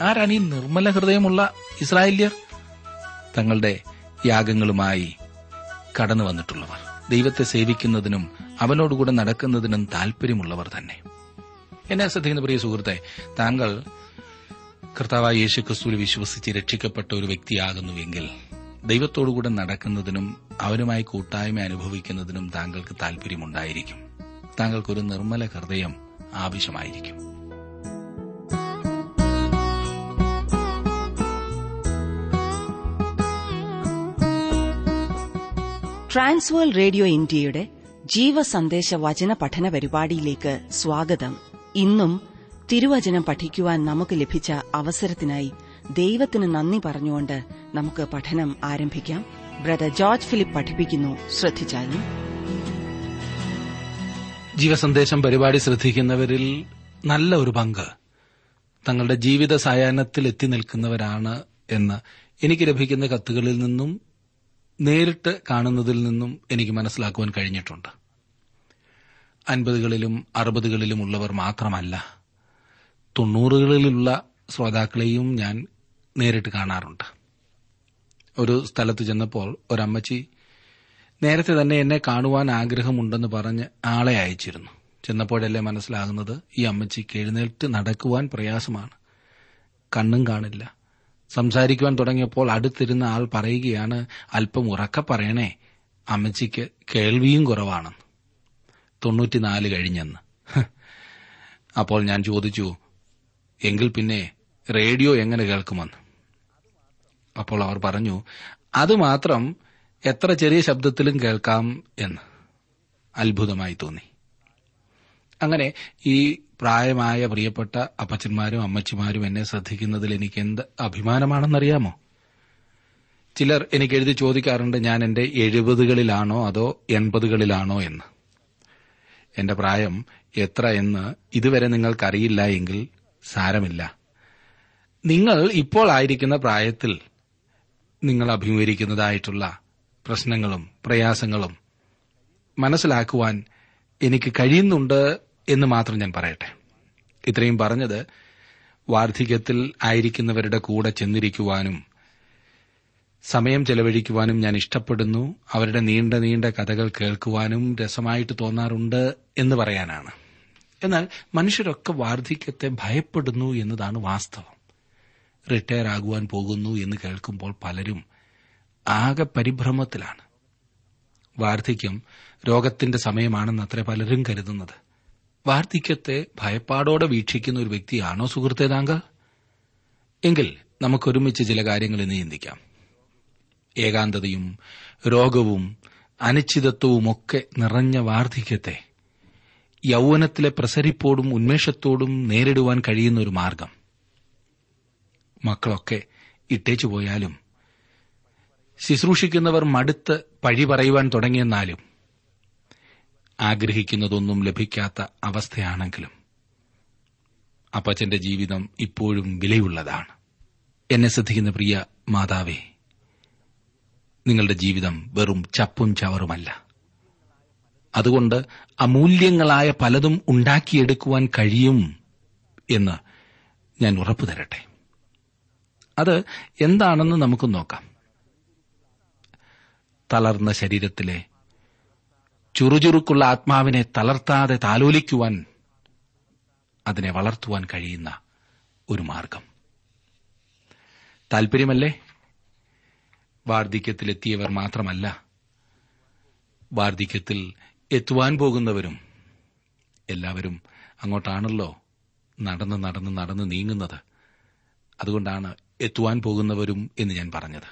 ആരാണ് ഈ നിർമ്മല ഹൃദയമുള്ള ഇസ്രായേല്യർ തങ്ങളുടെ യാഗങ്ങളുമായി കടന്നു വന്നിട്ടുള്ളവർ ദൈവത്തെ സേവിക്കുന്നതിനും അവനോടുകൂടെ നടക്കുന്നതിനും താല്പര്യമുള്ളവർ തന്നെ എന്നെ ശ്രദ്ധിക്കുന്ന പ്രിയ സുഹൃത്തെ താങ്കൾ കർത്താവായ യേശു ക്രിസ്തുവിൽ വിശ്വസിച്ച് രക്ഷിക്കപ്പെട്ട ഒരു വ്യക്തിയാകുന്നുവെങ്കിൽ ദൈവത്തോടുകൂടെ നടക്കുന്നതിനും അവനുമായി കൂട്ടായ്മ അനുഭവിക്കുന്നതിനും താങ്കൾക്ക് താല്പര്യമുണ്ടായിരിക്കും താങ്കൾക്കൊരു നിർമ്മല ഹൃദയം ആവശ്യമായിരിക്കും ട്രാൻസ്വേൾ റേഡിയോ ഇന്ത്യയുടെ ജീവസന്ദേശ വചന പഠന പരിപാടിയിലേക്ക് സ്വാഗതം ഇന്നും തിരുവചനം പഠിക്കുവാൻ നമുക്ക് ലഭിച്ച അവസരത്തിനായി ദൈവത്തിന് നന്ദി പറഞ്ഞുകൊണ്ട് നമുക്ക് പഠനം ആരംഭിക്കാം ബ്രദർ ജോർജ് ഫിലിപ്പ് പഠിപ്പിക്കുന്നു ശ്രദ്ധിച്ചാലും ജീവസന്ദേശം പരിപാടി ശ്രദ്ധിക്കുന്നവരിൽ നല്ല ഒരു പങ്ക് തങ്ങളുടെ ജീവിത സായാഹ്നത്തിൽ എത്തി നിൽക്കുന്നവരാണ് എന്ന് എനിക്ക് ലഭിക്കുന്ന കത്തുകളിൽ നിന്നും നേരിട്ട് കാണുന്നതിൽ നിന്നും എനിക്ക് മനസ്സിലാക്കുവാൻ കഴിഞ്ഞിട്ടുണ്ട് അൻപതുകളിലും അറുപതുകളിലും ഉള്ളവർ മാത്രമല്ല തൊണ്ണൂറുകളിലുള്ള ശ്രോതാക്കളെയും ഞാൻ നേരിട്ട് കാണാറുണ്ട് ഒരു സ്ഥലത്ത് ചെന്നപ്പോൾ ഒരമ്മച്ചി നേരത്തെ തന്നെ എന്നെ കാണുവാൻ ആഗ്രഹമുണ്ടെന്ന് പറഞ്ഞ് ആളെ അയച്ചിരുന്നു ചെന്നപ്പോഴല്ലേ മനസ്സിലാകുന്നത് ഈ അമ്മച്ചിക്ക് എഴുന്നേറ്റ് നടക്കുവാൻ പ്രയാസമാണ് കണ്ണും കാണില്ല സംസാരിക്കുവാൻ തുടങ്ങിയപ്പോൾ അടുത്തിരുന്ന ആൾ പറയുകയാണ് അല്പം ഉറക്ക പറയണേ അമ്മച്ചിക്ക് കേൾവിയും കുറവാണെന്ന് തൊണ്ണൂറ്റിനാല് കഴിഞ്ഞെന്ന് ഹ്. അപ്പോൾ ഞാൻ ചോദിച്ചു എങ്കിൽ പിന്നെ റേഡിയോ എങ്ങനെ കേൾക്കുമെന്ന് അപ്പോൾ അവർ പറഞ്ഞു അത് മാത്രം എത്ര ചെറിയ ശബ്ദത്തിലും കേൾക്കാം എന്ന് അത്ഭുതമായി തോന്നി അങ്ങനെ ഈ പ്രായമായ പ്രിയപ്പെട്ട അപ്പച്ചന്മാരും അമ്മച്ചിമാരും എന്നെ ശ്രദ്ധിക്കുന്നതിൽ എനിക്ക് എന്ത് അഭിമാനമാണെന്നറിയാമോ ചിലർ എനിക്ക് എഴുതി ചോദിക്കാറുണ്ട് ഞാൻ എന്റെ എഴുപതുകളിലാണോ അതോ എൺപതുകളിലാണോ എന്ന് എന്റെ പ്രായം എത്ര എന്ന് ഇതുവരെ നിങ്ങൾക്കറിയില്ല എങ്കിൽ സാരമില്ല നിങ്ങൾ ഇപ്പോൾ ആയിരിക്കുന്ന പ്രായത്തിൽ നിങ്ങൾ അഭിമുഖീകരിക്കുന്നതായിട്ടുള്ള പ്രശ്നങ്ങളും പ്രയാസങ്ങളും മനസ്സിലാക്കുവാൻ എനിക്ക് കഴിയുന്നുണ്ട് എന്ന് മാത്രം ഞാൻ പറയട്ടെ ഇത്രയും പറഞ്ഞത് വാർദ്ധക്യത്തിൽ ആയിരിക്കുന്നവരുടെ കൂടെ ചെന്നിരിക്കുവാനും സമയം ചെലവഴിക്കുവാനും ഞാൻ ഇഷ്ടപ്പെടുന്നു അവരുടെ നീണ്ട നീണ്ട കഥകൾ കേൾക്കുവാനും രസമായിട്ട് തോന്നാറുണ്ട് എന്ന് പറയാനാണ് എന്നാൽ മനുഷ്യരൊക്കെ വാർദ്ധക്യത്തെ ഭയപ്പെടുന്നു എന്നതാണ് വാസ്തവം റിട്ടയർ ആകുവാൻ പോകുന്നു എന്ന് കേൾക്കുമ്പോൾ പലരും ആകെ പരിഭ്രമത്തിലാണ് വാർദ്ധക്യം രോഗത്തിന്റെ സമയമാണെന്നത്ര പലരും കരുതുന്നത് വാർദ്ധക്യത്തെ ഭയപ്പാടോടെ വീക്ഷിക്കുന്ന ഒരു വ്യക്തിയാണോ സുഹൃത്തെ താങ്കൾ എങ്കിൽ നമുക്കൊരുമിച്ച് ചില കാര്യങ്ങൾ ഇന്ന് ചിന്തിക്കാം ഏകാന്തതയും രോഗവും അനിശ്ചിതത്വവും ഒക്കെ നിറഞ്ഞ വാർദ്ധക്യത്തെ യൗവനത്തിലെ പ്രസരിപ്പോടും ഉന്മേഷത്തോടും നേരിടുവാൻ കഴിയുന്ന ഒരു മാർഗം മക്കളൊക്കെ ഇട്ടേച്ചു പോയാലും ശുശ്രൂഷിക്കുന്നവർ മടുത്ത് പഴി പറയുവാൻ തുടങ്ങിയെന്നാലും ആഗ്രഹിക്കുന്നതൊന്നും ലഭിക്കാത്ത അവസ്ഥയാണെങ്കിലും അപ്പച്ചന്റെ ജീവിതം ഇപ്പോഴും വിലയുള്ളതാണ് എന്നെ ശ്രദ്ധിക്കുന്ന പ്രിയ മാതാവേ നിങ്ങളുടെ ജീവിതം വെറും ചപ്പും ചവറുമല്ല അതുകൊണ്ട് അമൂല്യങ്ങളായ പലതും ഉണ്ടാക്കിയെടുക്കുവാൻ കഴിയും എന്ന് ഞാൻ ഉറപ്പു തരട്ടെ അത് എന്താണെന്ന് നമുക്ക് നോക്കാം തളർന്ന ശരീരത്തിലെ ചുറുചുറുക്കുള്ള ആത്മാവിനെ തളർത്താതെ താലോലിക്കുവാൻ അതിനെ വളർത്തുവാൻ കഴിയുന്ന ഒരു മാർഗം താൽപര്യമല്ലേ വാർദ്ധക്യത്തിലെത്തിയവർ മാത്രമല്ല വാർദ്ധക്യത്തിൽ എത്തുവാൻ പോകുന്നവരും എല്ലാവരും അങ്ങോട്ടാണല്ലോ നടന്ന് നടന്ന് നടന്ന് നീങ്ങുന്നത് അതുകൊണ്ടാണ് എത്തുവാൻ പോകുന്നവരും എന്ന് ഞാൻ പറഞ്ഞത്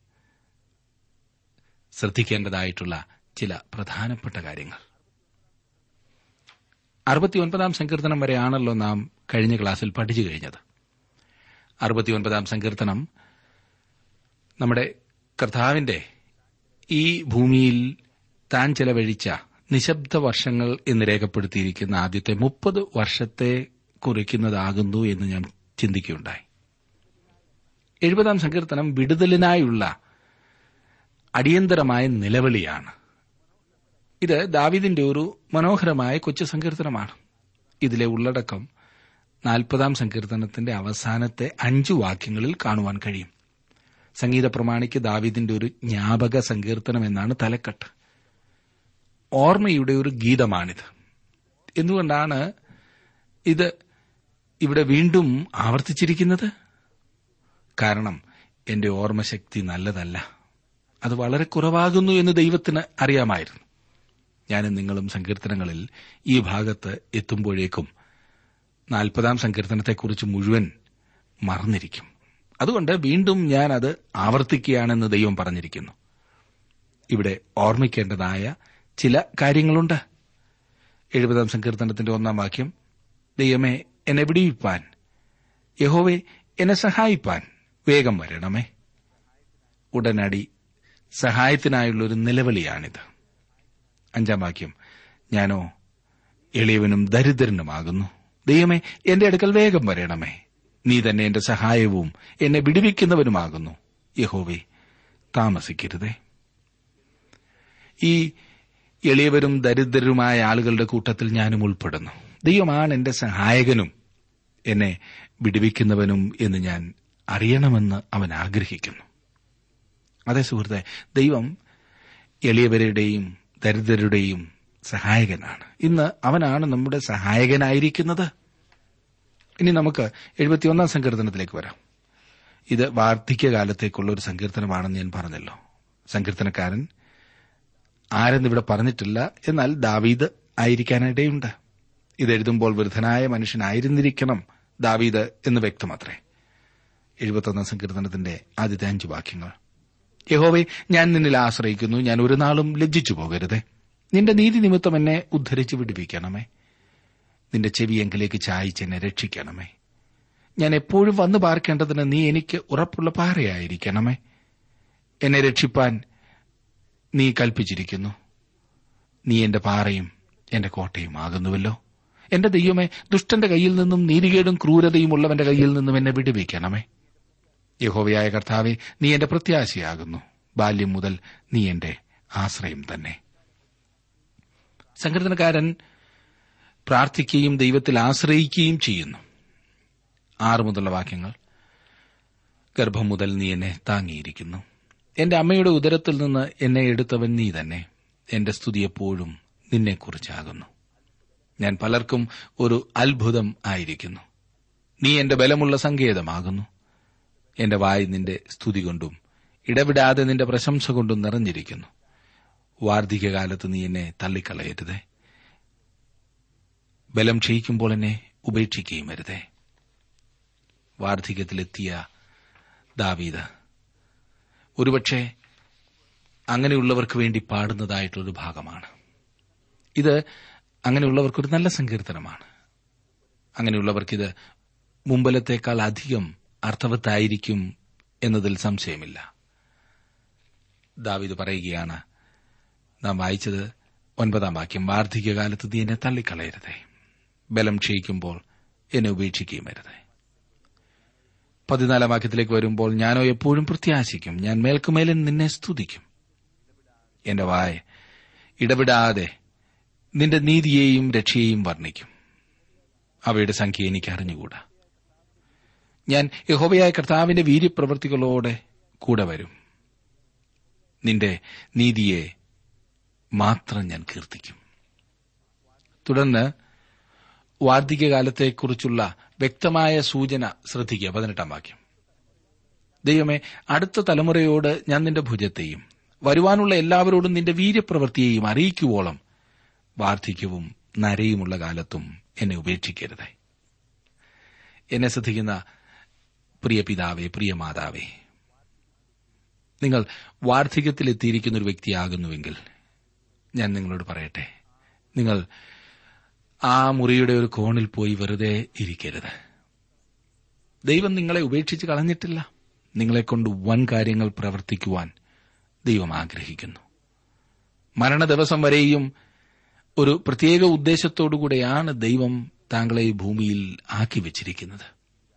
ശ്രദ്ധിക്കേണ്ടതായിട്ടുള്ള ചില പ്രധാനപ്പെട്ട കാര്യങ്ങൾ അറുപത്തിയൊൻപതാം സങ്കീർത്തനം വരെയാണല്ലോ നാം കഴിഞ്ഞ ക്ലാസ്സിൽ പഠിച്ചു കഴിഞ്ഞത് അറുപത്തിയൊൻപതാം സങ്കീർത്തനം നമ്മുടെ കർത്താവിന്റെ ഈ ഭൂമിയിൽ താൻ ചെലവഴിച്ച നിശബ്ദ വർഷങ്ങൾ എന്ന് രേഖപ്പെടുത്തിയിരിക്കുന്ന ആദ്യത്തെ മുപ്പത് വർഷത്തെ കുറിക്കുന്നതാകുന്നു എന്ന് ഞാൻ ചിന്തിക്കുകയുണ്ടായി എഴുപതാം സങ്കീർത്തനം വിടുതലിനായുള്ള അടിയന്തരമായ നിലവിളിയാണ് ഇത് ദാവിദിന്റെ ഒരു മനോഹരമായ കൊച്ചു സങ്കീർത്തനമാണ് ഇതിലെ ഉള്ളടക്കം നാൽപ്പതാം സങ്കീർത്തനത്തിന്റെ അവസാനത്തെ അഞ്ചു വാക്യങ്ങളിൽ കാണുവാൻ കഴിയും സംഗീത പ്രമാണിക്ക് ദാവീദിന്റെ ഒരു ജ്ഞാപക സങ്കീർത്തനം എന്നാണ് തലക്കെട്ട് ഓർമ്മയുടെ ഒരു ഗീതമാണിത് എന്തുകൊണ്ടാണ് ഇത് ഇവിടെ വീണ്ടും ആവർത്തിച്ചിരിക്കുന്നത് കാരണം എന്റെ ഓർമ്മശക്തി നല്ലതല്ല അത് വളരെ കുറവാകുന്നു എന്ന് ദൈവത്തിന് അറിയാമായിരുന്നു ഞാനും നിങ്ങളും സങ്കീർത്തനങ്ങളിൽ ഈ ഭാഗത്ത് എത്തുമ്പോഴേക്കും നാൽപ്പതാം സങ്കീർത്തനത്തെക്കുറിച്ച് മുഴുവൻ മറന്നിരിക്കും അതുകൊണ്ട് വീണ്ടും ഞാൻ അത് ആവർത്തിക്കുകയാണെന്ന് ദൈവം പറഞ്ഞിരിക്കുന്നു ഇവിടെ ഓർമ്മിക്കേണ്ടതായ ചില കാര്യങ്ങളുണ്ട് എഴുപതാം സങ്കീർത്തനത്തിന്റെ ഒന്നാം വാക്യം ദൈവമേ എന്നെ വിടിവിപ്പാൻ യഹോവെ എന്നെ സഹായിപ്പാൻ വേഗം വരണമേ ഉടനടി സഹായത്തിനായുള്ള ഒരു നിലവിളിയാണിത് അഞ്ചാം വാക്യം ഞാനോ എളിയവനും ദരിദ്രനുമാകുന്നു ദൈവമേ എന്റെ അടുക്കൽ വേഗം വരണമേ നീ തന്നെ എന്റെ സഹായവും എന്നെ വിടുവിക്കുന്നവനുമാകുന്നു യഹോവേ താമസിക്കരുതേ ഈ എളിയവരും ദരിദ്രരുമായ ആളുകളുടെ കൂട്ടത്തിൽ ഞാനും ഉൾപ്പെടുന്നു ദൈവമാണ് എന്റെ സഹായകനും എന്നെ വിടുവിക്കുന്നവനും എന്ന് ഞാൻ അറിയണമെന്ന് അവൻ ആഗ്രഹിക്കുന്നു അതേ സുഹൃത്തെ ദൈവം എളിയവരുടെയും ദരിദ്രരുടെയും സഹായകനാണ് ഇന്ന് അവനാണ് നമ്മുടെ സഹായകനായിരിക്കുന്നത് ഇനി നമുക്ക് എഴുപത്തിയൊന്നാം സങ്കീർത്തനത്തിലേക്ക് വരാം ഇത് വാർദ്ധക്യകാലത്തേക്കുള്ള ഒരു സങ്കീർത്തനമാണെന്ന് ഞാൻ പറഞ്ഞല്ലോ സങ്കീർത്തനക്കാരൻ ആരെന്നിവിടെ പറഞ്ഞിട്ടില്ല എന്നാൽ ദാവീദ് ആയിരിക്കാനിടയുണ്ട് ഇതെഴുതുമ്പോൾ വൃദ്ധനായ മനുഷ്യനായിരുന്നിരിക്കണം ദാവീദ് എന്ന് വ്യക്തമത്രേ എഴുപത്തൊന്നാം സങ്കീർത്തനത്തിന്റെ ആദ്യത്തെ അഞ്ച് വാക്യങ്ങൾ യഹോവെ ഞാൻ നിന്നിൽ ആശ്രയിക്കുന്നു ഞാൻ ഒരു നാളും ലജ്ജിച്ചു പോകരുതേ നിന്റെ നീതി നിമിത്തം എന്നെ ഉദ്ധരിച്ചു വിടുവിക്കണമേ നിന്റെ ചെവിയെങ്കിലേക്ക് ചായച്ച് എന്നെ രക്ഷിക്കണമേ ഞാൻ എപ്പോഴും വന്നു പാർക്കേണ്ടതിന് നീ എനിക്ക് ഉറപ്പുള്ള പാറയായിരിക്കണമേ എന്നെ രക്ഷിപ്പാൻ നീ കൽപ്പിച്ചിരിക്കുന്നു നീ എന്റെ പാറയും എന്റെ കോട്ടയും ആകുന്നുവല്ലോ എന്റെ ദൈവമേ ദുഷ്ടന്റെ കയ്യിൽ നിന്നും നീതികേടും ക്രൂരതയും ഉള്ളവന്റെ കയ്യിൽ നിന്നും എന്നെ വിടുവിക്കണമേ യഹോവയായ കർത്താവെ നീ എന്റെ പ്രത്യാശയാകുന്നു ബാല്യം മുതൽ നീ എന്റെ ആശ്രയം തന്നെ സങ്കീർത്തനക്കാരൻ പ്രാർത്ഥിക്കുകയും ദൈവത്തിൽ ആശ്രയിക്കുകയും ചെയ്യുന്നു ആറ് മുതലുള്ള വാക്യങ്ങൾ ഗർഭം മുതൽ നീ എന്നെ താങ്ങിയിരിക്കുന്നു എന്റെ അമ്മയുടെ ഉദരത്തിൽ നിന്ന് എന്നെ എടുത്തവൻ നീ തന്നെ എന്റെ സ്തുതി എപ്പോഴും നിന്നെക്കുറിച്ചാകുന്നു ഞാൻ പലർക്കും ഒരു അത്ഭുതം ആയിരിക്കുന്നു നീ എന്റെ ബലമുള്ള സങ്കേതമാകുന്നു എന്റെ വായ് നിന്റെ സ്തുതി കൊണ്ടും ഇടവിടാതെ നിന്റെ പ്രശംസ കൊണ്ടും നിറഞ്ഞിരിക്കുന്നു വാർദ്ധക്യകാലത്ത് നീ എന്നെ തള്ളിക്കളയരുതേ ബലം ക്ഷയിക്കുമ്പോൾ എന്നെ ഉപേക്ഷിക്കുകയും അരുതേ വാർദ്ധക്യത്തിലെത്തിയ ദാവീദ് ഒരുപക്ഷെ അങ്ങനെയുള്ളവർക്ക് വേണ്ടി പാടുന്നതായിട്ടുള്ളൊരു ഭാഗമാണ് ഇത് അങ്ങനെയുള്ളവർക്കൊരു നല്ല സങ്കീർത്തനമാണ് അങ്ങനെയുള്ളവർക്കിത് മുമ്പലത്തേക്കാൾ അധികം അർത്ഥവത്തായിരിക്കും എന്നതിൽ സംശയമില്ല ദാവിദ് പറയുകയാണ് നാം വായിച്ചത് ഒൻപതാം വാക്യം വാർദ്ധക്യകാലത്ത് നീ എന്നെ തള്ളിക്കളയരുതേ ബലം ക്ഷയിക്കുമ്പോൾ എന്നെ ഉപേക്ഷിക്കുകയും അരുതേ പതിനാലാം വാക്യത്തിലേക്ക് വരുമ്പോൾ ഞാനോ എപ്പോഴും പ്രത്യാശിക്കും ഞാൻ മേൽക്കുമേലിൽ നിന്നെ സ്തുതിക്കും എന്റെ വായ ഇടപെടാതെ നിന്റെ നീതിയെയും രക്ഷയെയും വർണ്ണിക്കും അവയുടെ സംഖ്യ എനിക്ക് അറിഞ്ഞുകൂടാ ഞാൻ യഹോവയായ കർത്താവിന്റെ വീര്യപ്രവൃത്തികളോടെ കൂടെ വരും നിന്റെ നീതിയെ മാത്രം ഞാൻ കീർത്തിക്കും തുടർന്ന് വാർദ്ധക്യകാലത്തെക്കുറിച്ചുള്ള വ്യക്തമായ സൂചന ശ്രദ്ധിക്കുക പതിനെട്ടാം വാക്യം ദൈവമേ അടുത്ത തലമുറയോട് ഞാൻ നിന്റെ ഭുജത്തെയും വരുവാനുള്ള എല്ലാവരോടും നിന്റെ വീര്യപ്രവൃത്തിയെയും അറിയിക്കുവോളം വാർദ്ധക്യവും നരയുമുള്ള കാലത്തും എന്നെ ഉപേക്ഷിക്കരുതേ എന്നെ ശ്രദ്ധിക്കുന്ന പ്രിയ പിതാവേ പ്രിയ മാതാവേ നിങ്ങൾ വാർദ്ധക്യത്തിലെത്തിയിരിക്കുന്ന ഒരു വ്യക്തിയാകുന്നുവെങ്കിൽ ഞാൻ നിങ്ങളോട് പറയട്ടെ നിങ്ങൾ ആ മുറിയുടെ ഒരു കോണിൽ പോയി വെറുതെ ഇരിക്കരുത് ദൈവം നിങ്ങളെ ഉപേക്ഷിച്ച് കളഞ്ഞിട്ടില്ല നിങ്ങളെക്കൊണ്ട് വൻ കാര്യങ്ങൾ പ്രവർത്തിക്കുവാൻ ദൈവം ആഗ്രഹിക്കുന്നു മരണദിവസം വരെയും ഒരു പ്രത്യേക ഉദ്ദേശത്തോടുകൂടെയാണ് ദൈവം താങ്കളെ ഈ ഭൂമിയിൽ ആക്കി വച്ചിരിക്കുന്നത്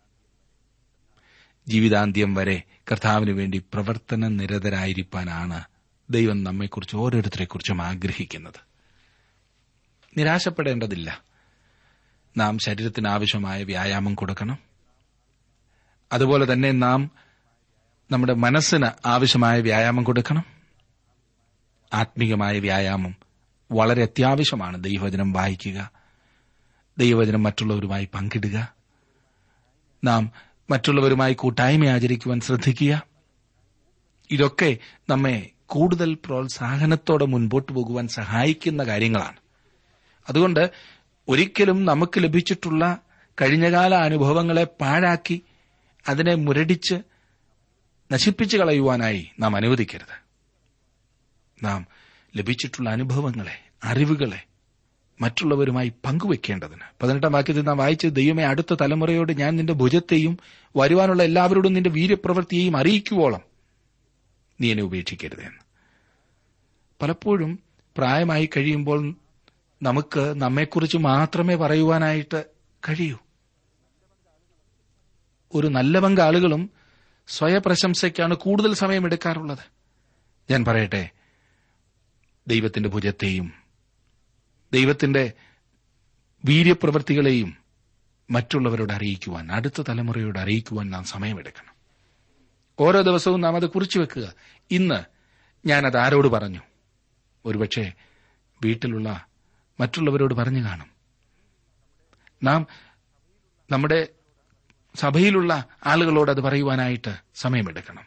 ജീവിതാന്ത്യം വരെ കർത്താവിന് വേണ്ടി പ്രവർത്തന നിരതരായിരിക്കാനാണ് ദൈവം നമ്മെക്കുറിച്ച് ഓരോരുത്തരെക്കുറിച്ചും ആഗ്രഹിക്കുന്നത് നിരാശപ്പെടേണ്ടതില്ല നാം ശരീരത്തിന് ആവശ്യമായ വ്യായാമം കൊടുക്കണം അതുപോലെ തന്നെ നാം നമ്മുടെ മനസ്സിന് ആവശ്യമായ വ്യായാമം കൊടുക്കണം ആത്മീയമായ വ്യായാമം വളരെ അത്യാവശ്യമാണ് ദൈവവചനം വായിക്കുക ദൈവവചനം മറ്റുള്ളവരുമായി പങ്കിടുക നാം മറ്റുള്ളവരുമായി കൂട്ടായ്മ ആചരിക്കുവാൻ ശ്രദ്ധിക്കുക ഇതൊക്കെ നമ്മെ കൂടുതൽ പ്രോത്സാഹനത്തോടെ മുൻപോട്ട് പോകുവാൻ സഹായിക്കുന്ന കാര്യങ്ങളാണ് അതുകൊണ്ട് ഒരിക്കലും നമുക്ക് ലഭിച്ചിട്ടുള്ള കഴിഞ്ഞകാല അനുഭവങ്ങളെ പാഴാക്കി അതിനെ മുരടിച്ച് നശിപ്പിച്ചു കളയുവാനായി നാം അനുവദിക്കരുത് നാം ലഭിച്ചിട്ടുള്ള അനുഭവങ്ങളെ അറിവുകളെ മറ്റുള്ളവരുമായി പങ്കുവെക്കേണ്ടതിന് പതിനെട്ടാം വാക്യത്തിൽ നാം വായിച്ച ദൈവമേ അടുത്ത തലമുറയോട് ഞാൻ നിന്റെ ഭുജത്തെയും വരുവാനുള്ള എല്ലാവരോടും നിന്റെ വീര്യപ്രവൃത്തിയെയും അറിയിക്കുവോളം നീ എന്നെ ഉപേക്ഷിക്കരുതെന്ന് പലപ്പോഴും പ്രായമായി കഴിയുമ്പോൾ നമുക്ക് നമ്മെക്കുറിച്ച് മാത്രമേ പറയുവാനായിട്ട് കഴിയൂ ഒരു നല്ല പങ്ക് ആളുകളും സ്വയപ്രശംസയ്ക്കാണ് കൂടുതൽ സമയം എടുക്കാറുള്ളത് ഞാൻ പറയട്ടെ ദൈവത്തിന്റെ ഭുജത്തെയും ദൈവത്തിന്റെ വീര്യപ്രവൃത്തികളെയും മറ്റുള്ളവരോട് അറിയിക്കുവാൻ അടുത്ത തലമുറയോട് അറിയിക്കുവാൻ നാം സമയമെടുക്കണം ഓരോ ദിവസവും നാം അത് കുറിച്ചു വെക്കുക ഇന്ന് ഞാനത് ആരോട് പറഞ്ഞു ഒരുപക്ഷെ വീട്ടിലുള്ള മറ്റുള്ളവരോട് പറഞ്ഞു കാണും നാം നമ്മുടെ സഭയിലുള്ള ആളുകളോട് അത് പറയുവാനായിട്ട് സമയമെടുക്കണം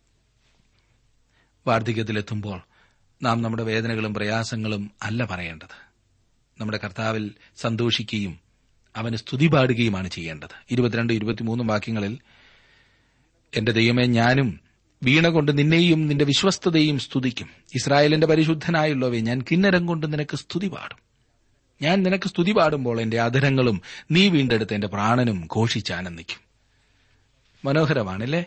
വാർദ്ധക്യത്തിലെത്തുമ്പോൾ നാം നമ്മുടെ വേദനകളും പ്രയാസങ്ങളും അല്ല പറയേണ്ടത് നമ്മുടെ കർത്താവിൽ സന്തോഷിക്കുകയും അവന് സ്തുതി പാടുകയുമാണ് ചെയ്യേണ്ടത് ഇരുപത്തിരണ്ട് ഇരുപത്തിമൂന്നും വാക്യങ്ങളിൽ എന്റെ ദൈവമേ ഞാനും വീണ കൊണ്ട് നിന്നെയും നിന്റെ വിശ്വസ്തതയും സ്തുതിക്കും ഇസ്രായേലിന്റെ പരിശുദ്ധനായുള്ളവേ ഞാൻ കിന്നരം കൊണ്ട് നിനക്ക് സ്തുതി പാടും ഞാൻ നിനക്ക് സ്തുതി പാടുമ്പോൾ എന്റെ അധരങ്ങളും നീ വീണ്ടെടുത്ത എന്റെ പ്രാണനും ഘോഷിച്ചാനന്ദിക്കും മനോഹരമാണല്ലേ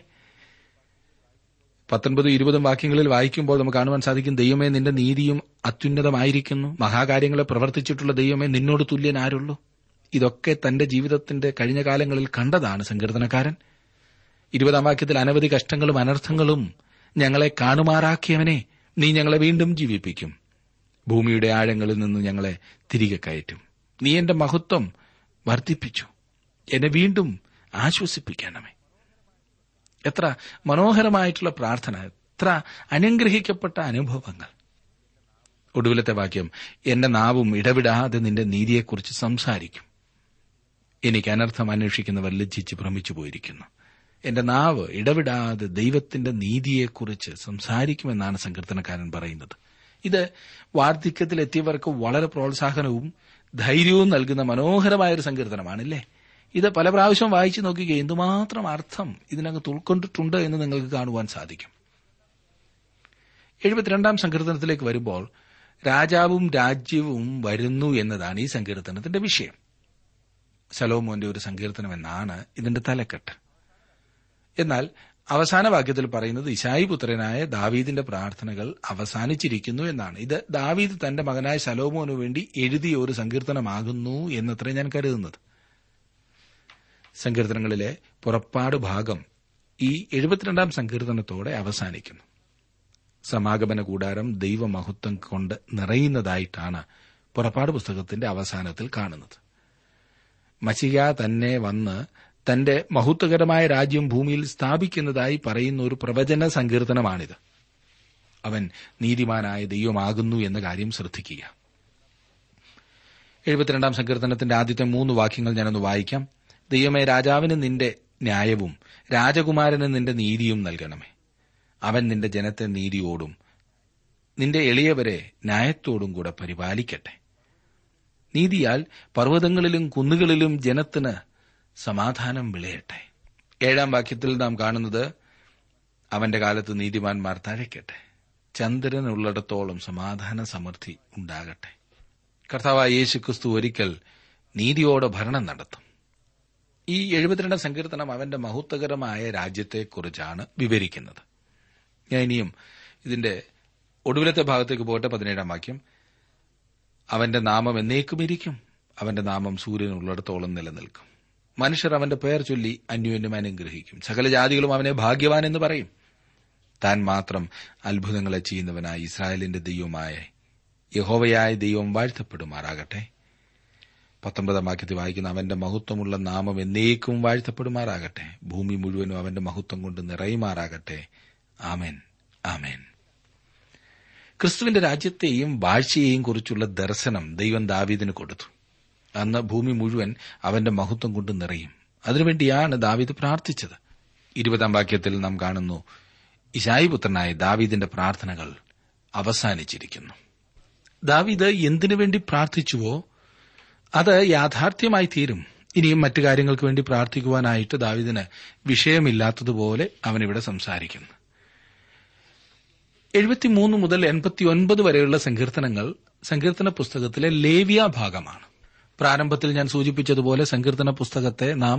പത്തൊൻപതും ഇരുപതും വാക്യങ്ങളിൽ വായിക്കുമ്പോൾ നമുക്ക് കാണുവാൻ സാധിക്കും ദൈവമേ നിന്റെ നീതിയും അത്യുന്നതമായിരിക്കുന്നു മഹാകാര്യങ്ങളെ പ്രവർത്തിച്ചിട്ടുള്ള ദൈവമേ നിന്നോട് തുല്യൻ ആരുള്ളൂ ഇതൊക്കെ തന്റെ ജീവിതത്തിന്റെ കഴിഞ്ഞ കാലങ്ങളിൽ കണ്ടതാണ് സങ്കീർത്തനക്കാരൻ ഇരുപതാം വാക്യത്തിൽ അനവധി കഷ്ടങ്ങളും അനർത്ഥങ്ങളും ഞങ്ങളെ കാണുമാറാക്കിയവനെ നീ ഞങ്ങളെ വീണ്ടും ജീവിപ്പിക്കും ഭൂമിയുടെ ആഴങ്ങളിൽ നിന്ന് ഞങ്ങളെ തിരികെ കയറ്റും നീ എന്റെ മഹത്വം വർദ്ധിപ്പിച്ചു എന്നെ വീണ്ടും ആശ്വസിപ്പിക്കണമേ എത്ര മനോഹരമായിട്ടുള്ള പ്രാർത്ഥന എത്ര അനുഗ്രഹിക്കപ്പെട്ട അനുഭവങ്ങൾ ഒടുവിലത്തെ വാക്യം എന്റെ നാവും ഇടവിടാതെ നിന്റെ നീതിയെക്കുറിച്ച് സംസാരിക്കും എനിക്ക് അനർത്ഥം അന്വേഷിക്കുന്നവർ ലജ്ജിച്ച് ഭ്രമിച്ചു പോയിരിക്കുന്നു എന്റെ നാവ് ഇടവിടാതെ ദൈവത്തിന്റെ നീതിയെക്കുറിച്ച് സംസാരിക്കുമെന്നാണ് സങ്കീർത്തനക്കാരൻ പറയുന്നത് ഇത് വാർദ്ധക്യത്തിലെത്തിയവർക്ക് വളരെ പ്രോത്സാഹനവും ധൈര്യവും നൽകുന്ന മനോഹരമായ ഒരു സങ്കീർത്തനമാണല്ലേ ഇത് പല പ്രാവശ്യം വായിച്ചു നോക്കുക എന്തുമാത്രം അർത്ഥം ഇതിനകത്ത് ഉൾക്കൊണ്ടിട്ടുണ്ട് എന്ന് നിങ്ങൾക്ക് കാണുവാൻ സാധിക്കും എഴുപത്തിരണ്ടാം സങ്കീർത്തനത്തിലേക്ക് വരുമ്പോൾ രാജാവും രാജ്യവും വരുന്നു എന്നതാണ് ഈ സങ്കീർത്തനത്തിന്റെ വിഷയം സലോമോന്റെ ഒരു സങ്കീർത്തനം എന്നാണ് ഇതിന്റെ തലക്കെട്ട് എന്നാൽ അവസാന വാക്യത്തിൽ പറയുന്നത് ഇശായി പുത്രനായ ദാവീദിന്റെ പ്രാർത്ഥനകൾ അവസാനിച്ചിരിക്കുന്നു എന്നാണ് ഇത് ദാവീദ് തന്റെ മകനായ സലോമോനു വേണ്ടി എഴുതിയ ഒരു സങ്കീർത്തനമാകുന്നു എന്നത്ര ഞാൻ കരുതുന്നത് സങ്കീർത്തനങ്ങളിലെ പുറപ്പാട് ഭാഗം ഈ എഴുപത്തിരണ്ടാം സങ്കീർത്തനത്തോടെ അവസാനിക്കുന്നു സമാഗമന കൂടാരം ദൈവമഹത്വം കൊണ്ട് നിറയുന്നതായിട്ടാണ് പുറപ്പാട് പുസ്തകത്തിന്റെ അവസാനത്തിൽ കാണുന്നത് മച്ചിക തന്നെ വന്ന് തന്റെ മഹത്വകരമായ രാജ്യം ഭൂമിയിൽ സ്ഥാപിക്കുന്നതായി പറയുന്ന ഒരു പ്രവചന സങ്കീർത്തനമാണിത് അവൻ നീതിമാനായ ദൈവമാകുന്നു എന്ന കാര്യം ശ്രദ്ധിക്കുക എഴുപത്തിരണ്ടാം സങ്കീർത്തനത്തിന്റെ ആദ്യത്തെ മൂന്ന് വാക്യങ്ങൾ ഞാനൊന്ന് വായിക്കാം ദൈവമേ രാജാവിന് നിന്റെ ന്യായവും രാജകുമാരന് നിന്റെ നീതിയും നൽകണമേ അവൻ നിന്റെ ജനത്തെ നീതിയോടും നിന്റെ എളിയവരെ ന്യായത്തോടും കൂടെ പരിപാലിക്കട്ടെ നീതിയാൽ പർവ്വതങ്ങളിലും കുന്നുകളിലും ജനത്തിന് സമാധാനം വിളയട്ടെ ഏഴാം വാക്യത്തിൽ നാം കാണുന്നത് അവന്റെ കാലത്ത് നീതിമാന്മാർ തഴയ്ക്കട്ടെ ചന്ദ്രനുള്ളിടത്തോളം സമാധാന സമൃദ്ധി ഉണ്ടാകട്ടെ കർത്താവായ യേശു ക്രിസ്തു ഒരിക്കൽ നീതിയോടെ ഭരണം നടത്തും ഈ എഴുപത്തിരണ്ടാം സങ്കീർത്തനം അവന്റെ മഹത്വകരമായ രാജ്യത്തെക്കുറിച്ചാണ് വിവരിക്കുന്നത് ഞാൻ ഇനിയും ഇതിന്റെ ഒടുവിലത്തെ ഭാഗത്തേക്ക് പോകട്ടെ പതിനേഴാം വാക്യം അവന്റെ നാമം എന്നേക്കും ഇരിക്കും അവന്റെ നാമം സൂര്യൻ ഉള്ളിടത്തോളം നിലനിൽക്കും മനുഷ്യർ അവന്റെ പേർ ചൊല്ലി അന്യോന്യം അനുഗ്രഹിക്കും സകല ജാതികളും അവനെ ഭാഗ്യവാൻ എന്ന് പറയും താൻ മാത്രം അത്ഭുതങ്ങളെ ചെയ്യുന്നവനായ ഇസ്രായേലിന്റെ ദൈവമായ യഹോവയായ ദൈവം വാഴ്ത്തപ്പെടുമാറാകട്ടെ പത്തൊമ്പതാം വാക്യത്തിൽ വായിക്കുന്ന അവന്റെ മഹത്വമുള്ള നാമം എന്നേക്കും വാഴ്ത്തപ്പെടുമാറാകട്ടെ ഭൂമി മുഴുവനും അവന്റെ മഹത്വം കൊണ്ട് നിറയുമാറാകട്ടെ ആമേൻ ആമേൻ ക്രിസ്തുവിന്റെ രാജ്യത്തെയും വാഴ്ചയെയും കുറിച്ചുള്ള ദർശനം ദൈവം ദാവീദിന് കൊടുത്തു അന്ന് ഭൂമി മുഴുവൻ അവന്റെ മഹത്വം കൊണ്ട് നിറയും അതിനുവേണ്ടിയാണ് ദാവീദ് പ്രാർത്ഥിച്ചത് ഇരുപതാം വാക്യത്തിൽ നാം കാണുന്നു ഇശായി പുത്രനായ ദാവീദിന്റെ പ്രാർത്ഥനകൾ അവസാനിച്ചിരിക്കുന്നു ദാവീദ് എന്തിനു വേണ്ടി പ്രാർത്ഥിച്ചുവോ അത് യാഥാർത്ഥ്യമായി തീരും ഇനിയും മറ്റു കാര്യങ്ങൾക്ക് വേണ്ടി പ്രാർത്ഥിക്കുവാനായിട്ട് ദാവിദിന് വിഷയമില്ലാത്തതുപോലെ അവനിവിടെ സംസാരിക്കുന്നു എഴുപത്തിമൂന്ന് മുതൽ എൺപത്തിയൊൻപത് വരെയുള്ള സങ്കീർത്തനങ്ങൾ സങ്കീർത്തന പുസ്തകത്തിലെ ലേവ്യ ഭാഗമാണ് പ്രാരംഭത്തിൽ ഞാൻ സൂചിപ്പിച്ചതുപോലെ സങ്കീർത്തന പുസ്തകത്തെ നാം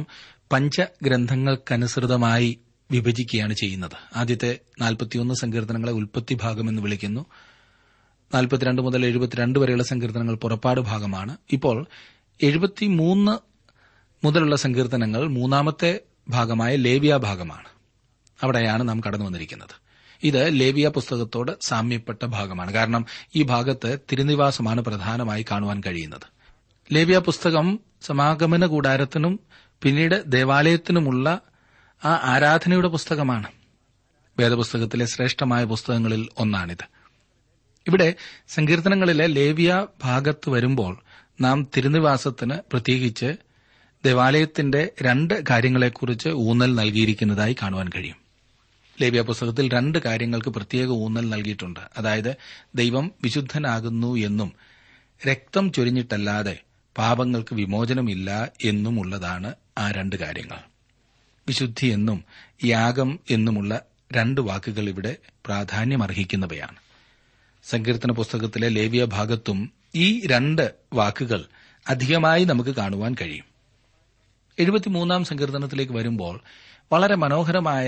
പഞ്ചഗ്രന്ഥങ്ങൾക്കനുസൃതമായി വിഭജിക്കുകയാണ് ചെയ്യുന്നത് ആദ്യത്തെ നാൽപ്പത്തിയൊന്ന് സങ്കീർത്തനങ്ങളെ ഉൽപ്പത്തി ഭാഗം എന്ന് വിളിക്കുന്നു നാൽപ്പത്തിരണ്ട് മുതൽ എഴുപത്തിരണ്ട് വരെയുള്ള സങ്കീർത്തനങ്ങൾ പുറപ്പാട് ഭാഗമാണ് ഇപ്പോൾ എഴുപത്തിമൂന്ന് മുതലുള്ള സങ്കീർത്തനങ്ങൾ മൂന്നാമത്തെ ഭാഗമായ ലേവ്യ ഭാഗമാണ് അവിടെയാണ് നാം കടന്നു വന്നിരിക്കുന്നത് ഇത് ലേവിയ പുസ്തകത്തോട് സാമ്യപ്പെട്ട ഭാഗമാണ് കാരണം ഈ ഭാഗത്ത് തിരുനിവാസമാണ് പ്രധാനമായി കാണുവാൻ കഴിയുന്നത് ലേവിയ പുസ്തകം സമാഗമന കൂടാരത്തിനും പിന്നീട് ദേവാലയത്തിനുമുള്ള ആ ആരാധനയുടെ പുസ്തകമാണ് വേദപുസ്തകത്തിലെ ശ്രേഷ്ഠമായ പുസ്തകങ്ങളിൽ ഒന്നാണിത് ഇവിടെ സങ്കീർത്തനങ്ങളിലെ ലേവിയ ഭാഗത്ത് വരുമ്പോൾ നാം തിരുനിവാസത്തിന് പ്രത്യേകിച്ച് ദേവാലയത്തിന്റെ രണ്ട് കാര്യങ്ങളെക്കുറിച്ച് ഊന്നൽ നൽകിയിരിക്കുന്നതായി കാണുവാൻ കഴിയും ലേവ്യ പുസ്തകത്തിൽ രണ്ട് കാര്യങ്ങൾക്ക് പ്രത്യേക ഊന്നൽ നൽകിയിട്ടുണ്ട് അതായത് ദൈവം വിശുദ്ധനാകുന്നു എന്നും രക്തം ചൊരിഞ്ഞിട്ടല്ലാതെ പാപങ്ങൾക്ക് വിമോചനമില്ല എന്നുമുള്ളതാണ് ആ രണ്ട് കാര്യങ്ങൾ വിശുദ്ധി എന്നും യാഗം എന്നുമുള്ള രണ്ട് വാക്കുകൾ ഇവിടെ പ്രാധാന്യമർഹിക്കുന്നവയാണ് സങ്കീർത്തന പുസ്തകത്തിലെ ലേവ്യ ഭാഗത്തും ഈ രണ്ട് വാക്കുകൾ അധികമായി നമുക്ക് കാണുവാൻ കഴിയും എഴുപത്തിമൂന്നാം സങ്കീർത്തനത്തിലേക്ക് വരുമ്പോൾ വളരെ മനോഹരമായ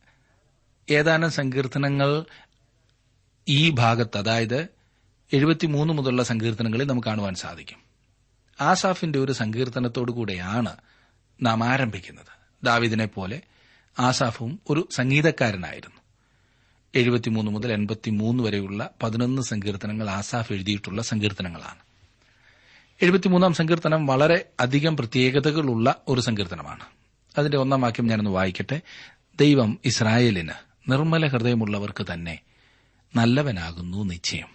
ഏതാനും സങ്കീർത്തനങ്ങൾ ഈ ഭാഗത്ത് അതായത് എഴുപത്തിമൂന്ന് മുതലുള്ള സങ്കീർത്തനങ്ങളിൽ നമുക്ക് കാണുവാൻ സാധിക്കും ആസാഫിന്റെ ഒരു സങ്കീർത്തനത്തോടുകൂടെയാണ് നാം ആരംഭിക്കുന്നത് ദാവിദിനെ പോലെ ആസാഫും ഒരു സംഗീതക്കാരനായിരുന്നു എഴുപത്തിമൂന്ന് മുതൽ എൺപത്തിമൂന്ന് വരെയുള്ള പതിനൊന്ന് സങ്കീർത്തനങ്ങൾ ആസാഫ് എഴുതിയിട്ടുള്ള സങ്കീർത്തനങ്ങളാണ് എഴുപത്തിമൂന്നാം സങ്കീർത്തനം വളരെ അധികം പ്രത്യേകതകളുള്ള ഒരു സങ്കീർത്തനമാണ് അതിന്റെ ഒന്നാം വാക്യം ഞാനൊന്ന് വായിക്കട്ടെ ദൈവം ഇസ്രായേലിന് നിർമ്മല ഹൃദയമുള്ളവർക്ക് തന്നെ നല്ലവനാകുന്നു നിശ്ചയം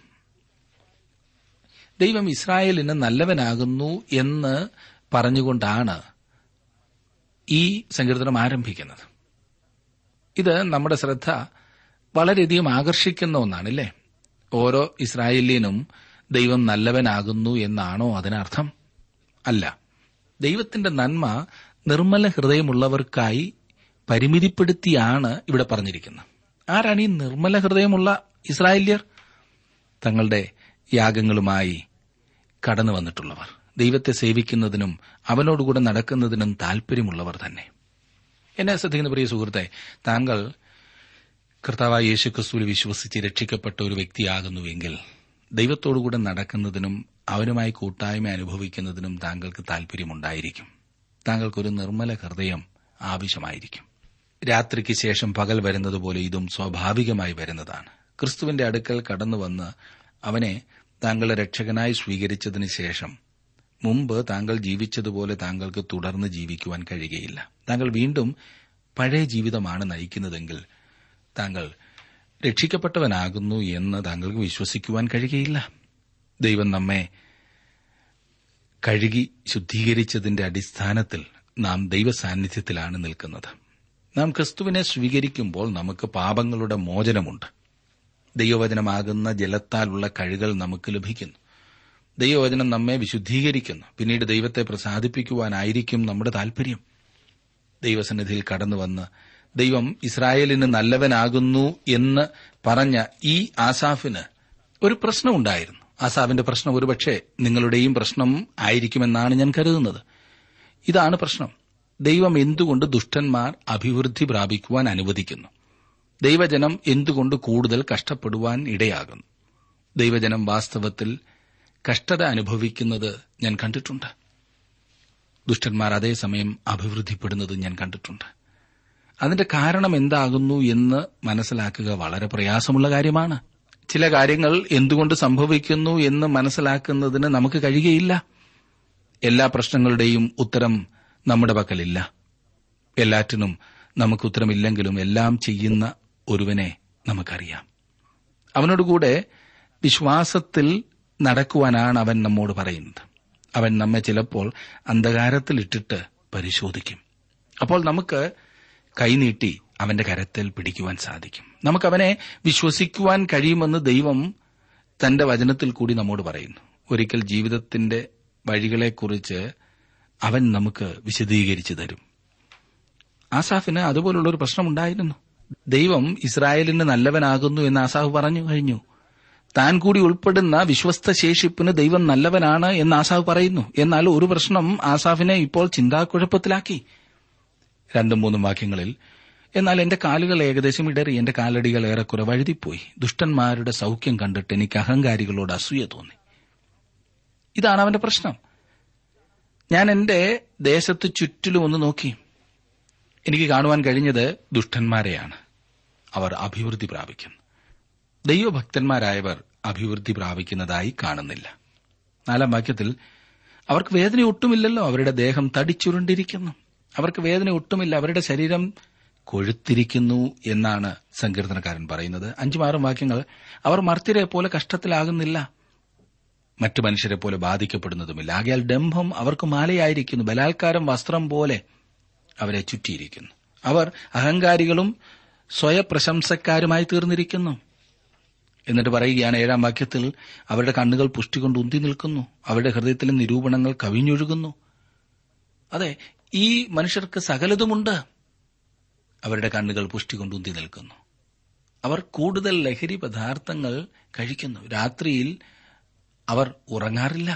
ദൈവം ഇസ്രായേലിന് നല്ലവനാകുന്നു എന്ന് പറഞ്ഞുകൊണ്ടാണ് ഈ സങ്കീർത്തനം ആരംഭിക്കുന്നത് ഇത് നമ്മുടെ ശ്രദ്ധ വളരെയധികം ആകർഷിക്കുന്ന ഒന്നാണല്ലേ ഓരോ ഇസ്രായേലിയനും ദൈവം നല്ലവനാകുന്നു എന്നാണോ അതിനർത്ഥം അല്ല ദൈവത്തിന്റെ നന്മ നിർമ്മല ഹൃദയമുള്ളവർക്കായി പരിമിതിപ്പെടുത്തിയാണ് ഇവിടെ പറഞ്ഞിരിക്കുന്നത് ആരാണ് ഈ നിർമ്മല ഹൃദയമുള്ള ഇസ്രായേല്യർ തങ്ങളുടെ യാഗങ്ങളുമായി കടന്നു വന്നിട്ടുള്ളവർ ദൈവത്തെ സേവിക്കുന്നതിനും അവനോടുകൂടെ നടക്കുന്നതിനും താൽപര്യമുള്ളവർ തന്നെ എന്നെ ശ്രദ്ധിക്കുന്ന പ്രിയ സുഹൃത്തെ താങ്കൾ കർത്താവായ യേശു ക്രിസ്തുവിൽ വിശ്വസിച്ച് രക്ഷിക്കപ്പെട്ട ഒരു വ്യക്തിയാകുന്നുവെങ്കിൽ ദൈവത്തോടുകൂടെ നടക്കുന്നതിനും അവനുമായി കൂട്ടായ്മ അനുഭവിക്കുന്നതിനും താങ്കൾക്ക് താൽപര്യമുണ്ടായിരിക്കും താങ്കൾക്കൊരു നിർമ്മല ഹൃദയം ആവശ്യമായിരിക്കും രാത്രിക്ക് ശേഷം പകൽ വരുന്നതുപോലെ ഇതും സ്വാഭാവികമായി വരുന്നതാണ് ക്രിസ്തുവിന്റെ അടുക്കൽ കടന്നുവന്ന് അവനെ താങ്കളുടെ രക്ഷകനായി സ്വീകരിച്ചതിന് ശേഷം മുമ്പ് താങ്കൾ ജീവിച്ചതുപോലെ താങ്കൾക്ക് തുടർന്ന് ജീവിക്കുവാൻ കഴിയുകയില്ല താങ്കൾ വീണ്ടും പഴയ ജീവിതമാണ് നയിക്കുന്നതെങ്കിൽ താങ്കൾ രക്ഷിക്കപ്പെട്ടവനാകുന്നു എന്ന് താങ്കൾക്ക് വിശ്വസിക്കുവാൻ കഴിയുകയില്ല ദൈവം നമ്മെ കഴുകി ശുദ്ധീകരിച്ചതിന്റെ അടിസ്ഥാനത്തിൽ നാം ദൈവസാന്നിധ്യത്തിലാണ് നിൽക്കുന്നത് നാം ക്രിസ്തുവിനെ സ്വീകരിക്കുമ്പോൾ നമുക്ക് പാപങ്ങളുടെ മോചനമുണ്ട് ദൈവവചനമാകുന്ന ജലത്താലുള്ള കഴുകൾ നമുക്ക് ലഭിക്കുന്നു ദൈവവചനം നമ്മെ വിശുദ്ധീകരിക്കുന്നു പിന്നീട് ദൈവത്തെ പ്രസാദിപ്പിക്കുവാനായിരിക്കും നമ്മുടെ താൽപര്യം ദൈവസന്നിധിയിൽ കടന്നുവന്ന് ദൈവം ഇസ്രായേലിന് നല്ലവനാകുന്നു എന്ന് പറഞ്ഞ ഈ ആസാഫിന് ഒരു പ്രശ്നമുണ്ടായിരുന്നു ആസാഫിന്റെ പ്രശ്നം ഒരുപക്ഷെ നിങ്ങളുടെയും പ്രശ്നം ആയിരിക്കുമെന്നാണ് ഞാൻ കരുതുന്നത് ഇതാണ് പ്രശ്നം ദൈവം എന്തുകൊണ്ട് ദുഷ്ടന്മാർ അഭിവൃദ്ധി പ്രാപിക്കുവാൻ അനുവദിക്കുന്നു ദൈവജനം എന്തുകൊണ്ട് കൂടുതൽ കഷ്ടപ്പെടുവാൻ ഇടയാകുന്നു ദൈവജനം വാസ്തവത്തിൽ കഷ്ടത അനുഭവിക്കുന്നത് ഞാൻ കണ്ടിട്ടുണ്ട് ദുഷ്ടന്മാർ അതേസമയം അഭിവൃദ്ധിപ്പെടുന്നത് ഞാൻ കണ്ടിട്ടുണ്ട് അതിന്റെ കാരണം എന്താകുന്നു എന്ന് മനസ്സിലാക്കുക വളരെ പ്രയാസമുള്ള കാര്യമാണ് ചില കാര്യങ്ങൾ എന്തുകൊണ്ട് സംഭവിക്കുന്നു എന്ന് മനസ്സിലാക്കുന്നതിന് നമുക്ക് കഴിയുകയില്ല എല്ലാ പ്രശ്നങ്ങളുടെയും ഉത്തരം നമ്മുടെ പക്കലില്ല എല്ലാറ്റിനും നമുക്ക് ഉത്തരമില്ലെങ്കിലും എല്ലാം ചെയ്യുന്ന ഒരുവനെ നമുക്കറിയാം അവനോടുകൂടെ വിശ്വാസത്തിൽ നടക്കുവാനാണ് അവൻ നമ്മോട് പറയുന്നത് അവൻ നമ്മെ ചിലപ്പോൾ അന്ധകാരത്തിലിട്ടിട്ട് പരിശോധിക്കും അപ്പോൾ നമുക്ക് കൈനീട്ടി അവന്റെ കരത്തിൽ പിടിക്കുവാൻ സാധിക്കും നമുക്കവനെ വിശ്വസിക്കുവാൻ കഴിയുമെന്ന് ദൈവം തന്റെ വചനത്തിൽ കൂടി നമ്മോട് പറയുന്നു ഒരിക്കൽ ജീവിതത്തിന്റെ വഴികളെക്കുറിച്ച് അവൻ നമുക്ക് വിശദീകരിച്ചു തരും ആസാഫിന് അതുപോലുള്ള ഒരു പ്രശ്നമുണ്ടായിരുന്നു ദൈവം ഇസ്രായേലിന് നല്ലവനാകുന്നു എന്ന് ആസാഫ് പറഞ്ഞു കഴിഞ്ഞു താൻ കൂടി ഉൾപ്പെടുന്ന വിശ്വസ്ത ശേഷിപ്പിന് ദൈവം നല്ലവനാണ് എന്ന് ആസാഫ് പറയുന്നു എന്നാൽ ഒരു പ്രശ്നം ആസാഫിനെ ഇപ്പോൾ ചിന്താക്കുഴപ്പത്തിലാക്കി രണ്ടും മൂന്നും വാക്യങ്ങളിൽ എന്നാൽ എന്റെ കാലുകൾ ഏകദേശം ഇടറി എന്റെ കാലടികൾ ഏറെക്കുറെ വഴുതിപ്പോയി ദുഷ്ടന്മാരുടെ സൌഖ്യം കണ്ടിട്ട് എനിക്ക് അഹങ്കാരികളോട് അസൂയ തോന്നി ഇതാണ് അവന്റെ പ്രശ്നം ഞാൻ എന്റെ ദേശത്ത് ചുറ്റിലും ഒന്ന് നോക്കി എനിക്ക് കാണുവാൻ കഴിഞ്ഞത് ദുഷ്ടന്മാരെയാണ് അവർ അഭിവൃദ്ധി പ്രാപിക്കുന്നു ദൈവഭക്തന്മാരായവർ അഭിവൃദ്ധി പ്രാപിക്കുന്നതായി കാണുന്നില്ല നാലാം വാക്യത്തിൽ അവർക്ക് വേദന ഒട്ടുമില്ലല്ലോ അവരുടെ ദേഹം തടിച്ചുരുണ്ടിരിക്കുന്നു അവർക്ക് വേദന ഒട്ടുമില്ല അവരുടെ ശരീരം കൊഴുത്തിരിക്കുന്നു എന്നാണ് സങ്കീർത്തനക്കാരൻ പറയുന്നത് അഞ്ചും ആറും വാക്യങ്ങൾ അവർ മർത്യരെ പോലെ കഷ്ടത്തിലാകുന്നില്ല മറ്റു മനുഷ്യരെ പോലെ ബാധിക്കപ്പെടുന്നതുമില്ല ആകയാൽ ഡംഭം അവർക്ക് മാലയായിരിക്കുന്നു ബലാത്കാരം വസ്ത്രം പോലെ അവരെ ചുറ്റിയിരിക്കുന്നു അവർ അഹങ്കാരികളും സ്വയപ്രശംസക്കാരുമായി തീർന്നിരിക്കുന്നു എന്നിട്ട് പറയുകയാണ് ഏഴാം വാക്യത്തിൽ അവരുടെ കണ്ണുകൾ പുഷ്ടി കൊണ്ട് ഉന്തി നിൽക്കുന്നു അവരുടെ ഹൃദയത്തിലെ നിരൂപണങ്ങൾ കവിഞ്ഞൊഴുകുന്നു അതെ ഈ മനുഷ്യർക്ക് സകലതുമുണ്ട് അവരുടെ കണ്ണുകൾ പുഷ്ടി കൊണ്ട് ഉന്തി നിൽക്കുന്നു അവർ കൂടുതൽ ലഹരി പദാർത്ഥങ്ങൾ കഴിക്കുന്നു രാത്രിയിൽ അവർ ഉറങ്ങാറില്ല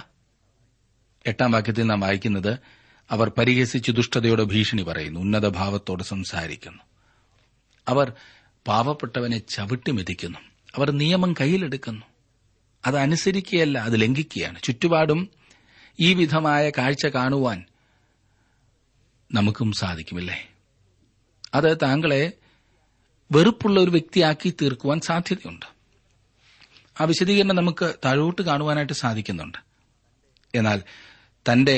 എട്ടാം വാക്യത്തിൽ നാം വായിക്കുന്നത് അവർ പരിഹസിച്ച് ദുഷ്ടതയോടെ ഭീഷണി പറയുന്നു ഉന്നത ഭാവത്തോടെ സംസാരിക്കുന്നു അവർ പാവപ്പെട്ടവനെ ചവിട്ടി മെതിക്കുന്നു അവർ നിയമം കയ്യിലെടുക്കുന്നു അത് അനുസരിക്കുകയല്ല അത് ലംഘിക്കുകയാണ് ചുറ്റുപാടും ഈ വിധമായ കാഴ്ച കാണുവാൻ നമുക്കും സാധിക്കുമില്ലേ അത് താങ്കളെ വെറുപ്പുള്ള ഒരു വ്യക്തിയാക്കി തീർക്കുവാൻ സാധ്യതയുണ്ട് ആ വിശദീകരണം നമുക്ക് താഴോട്ട് കാണുവാനായിട്ട് സാധിക്കുന്നുണ്ട് എന്നാൽ തന്റെ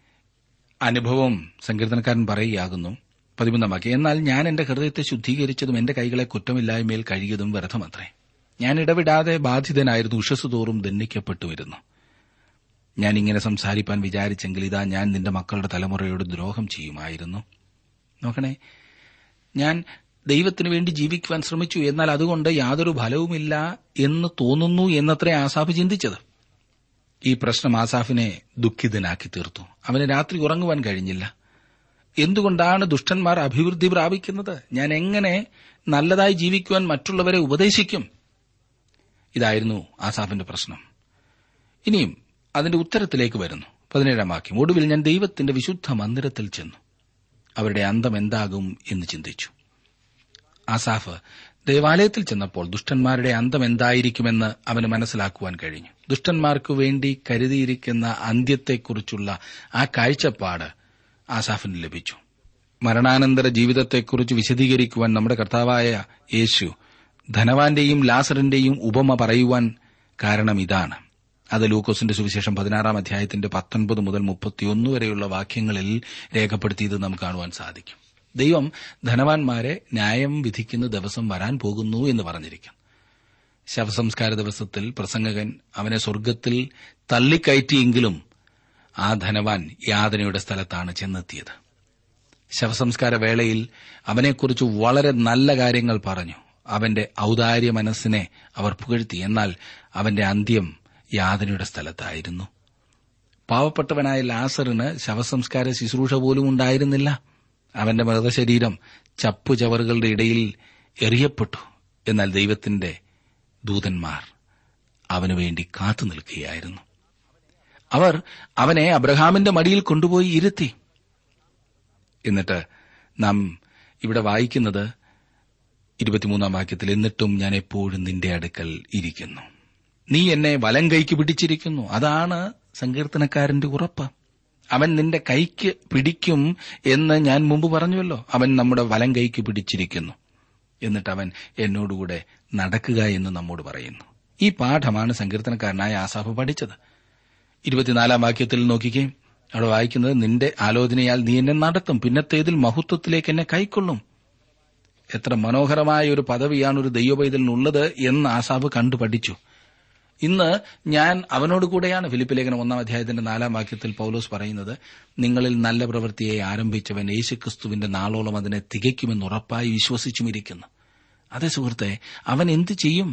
അനുഭവം സങ്കീർത്തനക്കാരൻ പറയുകയാകുന്നു പതിമൂന്നാം വാക്യം എന്നാൽ ഞാൻ എന്റെ ഹൃദയത്തെ ശുദ്ധീകരിച്ചതും എന്റെ കൈകളെ കുറ്റമില്ലായ്മയിൽ കഴുകിയതും വ്യർത്ഥമത്രേ ഞാൻ ഇടവിടാതെ ബാധിതനായിരുന്നു ഉഷസ് തോറും ദണ്ഡിക്കപ്പെട്ടുവരുന്നു ഞാൻ ഇങ്ങനെ സംസാരിപ്പാൻ വിചാരിച്ചെങ്കിൽ ഇതാ ഞാൻ നിന്റെ മക്കളുടെ തലമുറയോട് ദ്രോഹം ചെയ്യുമായിരുന്നു നോക്കണേ ഞാൻ ദൈവത്തിനു വേണ്ടി ജീവിക്കുവാൻ ശ്രമിച്ചു എന്നാൽ അതുകൊണ്ട് യാതൊരു ഫലവുമില്ല എന്ന് തോന്നുന്നു എന്നത്രേ ആസാഫ് ചിന്തിച്ചത് ഈ പ്രശ്നം ആസാഫിനെ ദുഃഖിതനാക്കി തീർത്തു അവന് രാത്രി ഉറങ്ങുവാൻ കഴിഞ്ഞില്ല എന്തുകൊണ്ടാണ് ദുഷ്ടന്മാർ അഭിവൃദ്ധി പ്രാപിക്കുന്നത് ഞാൻ എങ്ങനെ നല്ലതായി ജീവിക്കുവാൻ മറ്റുള്ളവരെ ഉപദേശിക്കും ഇതായിരുന്നു ആസാഫിന്റെ പ്രശ്നം ഇനിയും അതിന്റെ ഉത്തരത്തിലേക്ക് വരുന്നു പതിനേഴാം വാക്യം ഒടുവിൽ ഞാൻ ദൈവത്തിന്റെ വിശുദ്ധ മന്ദിരത്തിൽ ചെന്നു അവരുടെ അന്തം എന്താകും എന്ന് ചിന്തിച്ചു ആസാഫ് ദേവാലയത്തിൽ ചെന്നപ്പോൾ ദുഷ്ടന്മാരുടെ അന്തം എന്തായിരിക്കുമെന്ന് അവന് മനസ്സിലാക്കുവാൻ കഴിഞ്ഞു ദുഷ്ടന്മാർക്കു വേണ്ടി കരുതിയിരിക്കുന്ന അന്ത്യത്തെക്കുറിച്ചുള്ള ആ കാഴ്ചപ്പാട് ആസാഫിന് ലഭിച്ചു മരണാനന്തര ജീവിതത്തെക്കുറിച്ച് വിശദീകരിക്കുവാൻ നമ്മുടെ കർത്താവായ യേശു ധനവാന്റെയും ലാസറിന്റെയും ഉപമ പറയുവാൻ കാരണം ഇതാണ് അത് ലൂക്കോസിന്റെ സുവിശേഷം പതിനാറാം അധ്യായത്തിന്റെ പത്തൊൻപത് മുതൽ മുപ്പത്തിയൊന്ന് വരെയുള്ള വാക്യങ്ങളിൽ രേഖപ്പെടുത്തിയത് നമുക്ക് കാണുവാൻ സാധിക്കും ദൈവം ധനവാന്മാരെ ന്യായം വിധിക്കുന്ന ദിവസം വരാൻ പോകുന്നു എന്ന് പറഞ്ഞിരിക്കും ശവസംസ്കാര ദിവസത്തിൽ പ്രസംഗകൻ അവനെ സ്വർഗത്തിൽ തള്ളിക്കയറ്റിയെങ്കിലും ആ ധനവാൻ യാതനയുടെ സ്ഥലത്താണ് ചെന്നെത്തിയത് ശവസംസ്കാര വേളയിൽ അവനെക്കുറിച്ച് വളരെ നല്ല കാര്യങ്ങൾ പറഞ്ഞു അവന്റെ ഔദാര്യ മനസ്സിനെ അവർ പുകഴ്ത്തി എന്നാൽ അവന്റെ അന്ത്യം യാതനയുടെ സ്ഥലത്തായിരുന്നു പാവപ്പെട്ടവനായ ലാസറിന് ശവസംസ്കാര ശുശ്രൂഷ പോലും ഉണ്ടായിരുന്നില്ല അവന്റെ മൃതശരീരം ചപ്പുചവറുകളുടെ ഇടയിൽ എറിയപ്പെട്ടു എന്നാൽ ദൈവത്തിന്റെ ദൂതന്മാർ അവനു വേണ്ടി കാത്തു നിൽക്കുകയായിരുന്നു അവർ അവനെ അബ്രഹാമിന്റെ മടിയിൽ കൊണ്ടുപോയി ഇരുത്തി എന്നിട്ട് നാം ഇവിടെ വായിക്കുന്നത് ഇരുപത്തിമൂന്നാം വാക്യത്തിൽ എന്നിട്ടും ഞാൻ എപ്പോഴും നിന്റെ അടുക്കൽ ഇരിക്കുന്നു നീ എന്നെ വലം കൈക്ക് പിടിച്ചിരിക്കുന്നു അതാണ് സങ്കീർത്തനക്കാരന്റെ ഉറപ്പ് അവൻ നിന്റെ കൈക്ക് പിടിക്കും എന്ന് ഞാൻ മുമ്പ് പറഞ്ഞുവല്ലോ അവൻ നമ്മുടെ വലം കൈക്ക് പിടിച്ചിരിക്കുന്നു എന്നിട്ട് അവൻ എന്നോടുകൂടെ നടക്കുക എന്ന് നമ്മോട് പറയുന്നു ഈ പാഠമാണ് സങ്കീർത്തനക്കാരനായ ആസാഫ് പഠിച്ചത് ഇരുപത്തിനാലാം വാക്യത്തിൽ നോക്കിക്കേ അവിടെ വായിക്കുന്നത് നിന്റെ ആലോചനയാൽ നീ എന്നെ നടത്തും പിന്നത്തേതിൽ മഹത്വത്തിലേക്ക് എന്നെ കൈക്കൊള്ളും എത്ര മനോഹരമായ ഒരു പദവിയാണ് ഒരു ദൈവപൈതലിനുള്ളത് എന്ന് ആസാബ് കണ്ടു പഠിച്ചു ഇന്ന് ഞാൻ അവനോട് കൂടെയാണ് ഫിലിപ്പ് ലേഖനം ഒന്നാം അധ്യായത്തിന്റെ നാലാം വാക്യത്തിൽ പൌലോസ് പറയുന്നത് നിങ്ങളിൽ നല്ല പ്രവൃത്തിയെ ആരംഭിച്ചവൻ യേശുക്രിസ്തുവിന്റെ നാളോളം അതിനെ തികയ്ക്കുമെന്ന് ഉറപ്പായി വിശ്വസിച്ചുമിരിക്കുന്നു അതെ സുഹൃത്തെ അവൻ എന്തു ചെയ്യും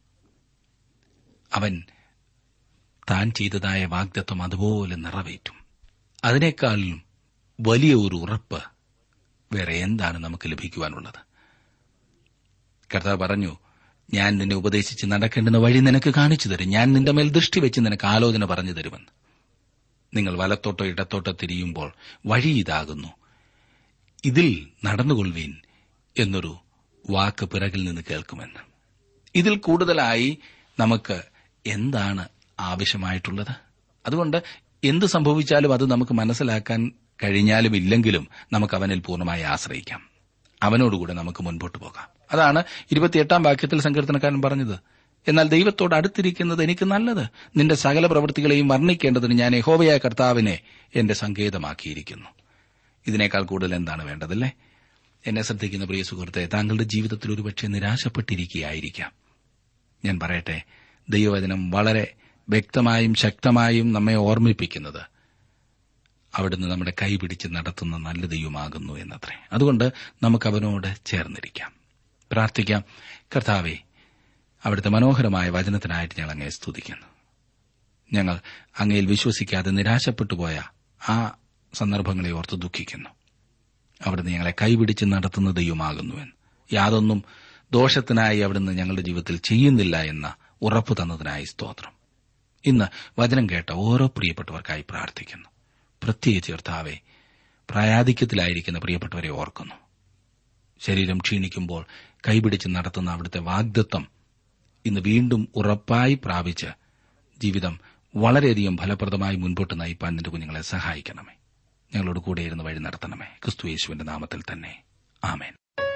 അവൻ താൻ ചെയ്തതായ വാഗ്ദത്വം അതുപോലെ നിറവേറ്റും അതിനേക്കാളും വലിയ ഒരു ഉറപ്പ് വേറെ എന്താണ് നമുക്ക് ലഭിക്കുവാനുള്ളത് കർത്താവ് പറഞ്ഞു ഞാൻ നിന്നെ ഉപദേശിച്ച് നടക്കേണ്ടുന്ന വഴി നിനക്ക് കാണിച്ചു തരും ഞാൻ നിന്റെ മേൽ ദൃഷ്ടി വെച്ച് നിനക്ക് ആലോചന പറഞ്ഞു തരുമെന്ന് നിങ്ങൾ വലത്തോട്ടോ ഇടത്തോട്ടോ തിരിയുമ്പോൾ വഴി ഇതാകുന്നു ഇതിൽ നടന്നുകൊള്ളുവീൻ എന്നൊരു വാക്ക് പിറകിൽ നിന്ന് കേൾക്കുമെന്ന് ഇതിൽ കൂടുതലായി നമുക്ക് എന്താണ് ആവശ്യമായിട്ടുള്ളത് അതുകൊണ്ട് എന്ത് സംഭവിച്ചാലും അത് നമുക്ക് മനസ്സിലാക്കാൻ കഴിഞ്ഞാലും ഇല്ലെങ്കിലും നമുക്ക് അവനിൽ പൂർണ്ണമായി ആശ്രയിക്കാം അവനോടുകൂടെ നമുക്ക് മുൻപോട്ട് പോകാം അതാണ് ഇരുപത്തിയെട്ടാം വാക്യത്തിൽ സങ്കീർത്തനക്കാരൻ പറഞ്ഞത് എന്നാൽ ദൈവത്തോട് അടുത്തിരിക്കുന്നത് എനിക്ക് നല്ലത് നിന്റെ സകല പ്രവൃത്തികളെയും വർണ്ണിക്കേണ്ടതിന് ഞാൻ യഹോവയായ കർത്താവിനെ എന്റെ സങ്കേതമാക്കിയിരിക്കുന്നു ഇതിനേക്കാൾ കൂടുതൽ എന്താണ് വേണ്ടതല്ലേ എന്നെ ശ്രദ്ധിക്കുന്ന പ്രിയ സുഹൃത്തെ താങ്കളുടെ ജീവിതത്തിൽ ഒരുപക്ഷെ നിരാശപ്പെട്ടിരിക്കുകയായിരിക്കാം ഞാൻ പറയട്ടെ ദൈവവചനം വളരെ വ്യക്തമായും ശക്തമായും നമ്മെ ഓർമ്മിപ്പിക്കുന്നത് അവിടുന്ന് നമ്മുടെ കൈ പിടിച്ച് നടത്തുന്ന നല്ല ദൈവമാകുന്നു എന്നത്രേ അതുകൊണ്ട് നമുക്ക് അവനോട് ചേർന്നിരിക്കാം പ്രാർത്ഥിക്കാം കർത്താവെ അവിടുത്തെ മനോഹരമായ വചനത്തിനായിട്ട് ഞങ്ങൾ അങ്ങയെ സ്തുതിക്കുന്നു ഞങ്ങൾ അങ്ങയിൽ വിശ്വസിക്കാതെ നിരാശപ്പെട്ടുപോയ ആ സന്ദർഭങ്ങളെ ഓർത്ത് ദുഃഖിക്കുന്നു അവിടുന്ന് ഞങ്ങളെ കൈപിടിച്ച് നടത്തുന്ന ദൈവമാകുന്നുവെന്ന് യാതൊന്നും ദോഷത്തിനായി അവിടുന്ന് ഞങ്ങളുടെ ജീവിതത്തിൽ ചെയ്യുന്നില്ല എന്ന ഉറപ്പ് തന്നതിനായി സ്തോത്രം ഇന്ന് വചനം കേട്ട ഓരോ പ്രിയപ്പെട്ടവർക്കായി പ്രാർത്ഥിക്കുന്നു പ്രത്യേകിച്ച് കർത്താവെ പ്രായാധിക്യത്തിലായിരിക്കുന്ന പ്രിയപ്പെട്ടവരെ ഓർക്കുന്നു ശരീരം ക്ഷീണിക്കുമ്പോൾ കൈപിടിച്ച് നടത്തുന്ന അവിടുത്തെ വാഗ്ദത്വം ഇന്ന് വീണ്ടും ഉറപ്പായി പ്രാപിച്ച് ജീവിതം വളരെയധികം ഫലപ്രദമായി മുൻപോട്ട് നയിപ്പാൻ നിന്റെ കുഞ്ഞുങ്ങളെ സഹായിക്കണമേ ഞങ്ങളോട് കൂടെ ഇരുന്ന് വഴി നടത്തണമേ ക്രിസ്തു യേശുവിന്റെ നാമത്തിൽ തന്നെ ആമേൻ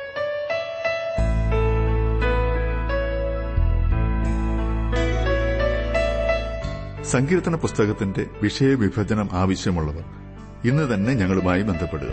സങ്കീർത്തന പുസ്തകത്തിന്റെ വിഷയവിഭജനം ആവശ്യമുള്ളവർ ഇന്ന് തന്നെ ഞങ്ങളുമായി ബന്ധപ്പെടുക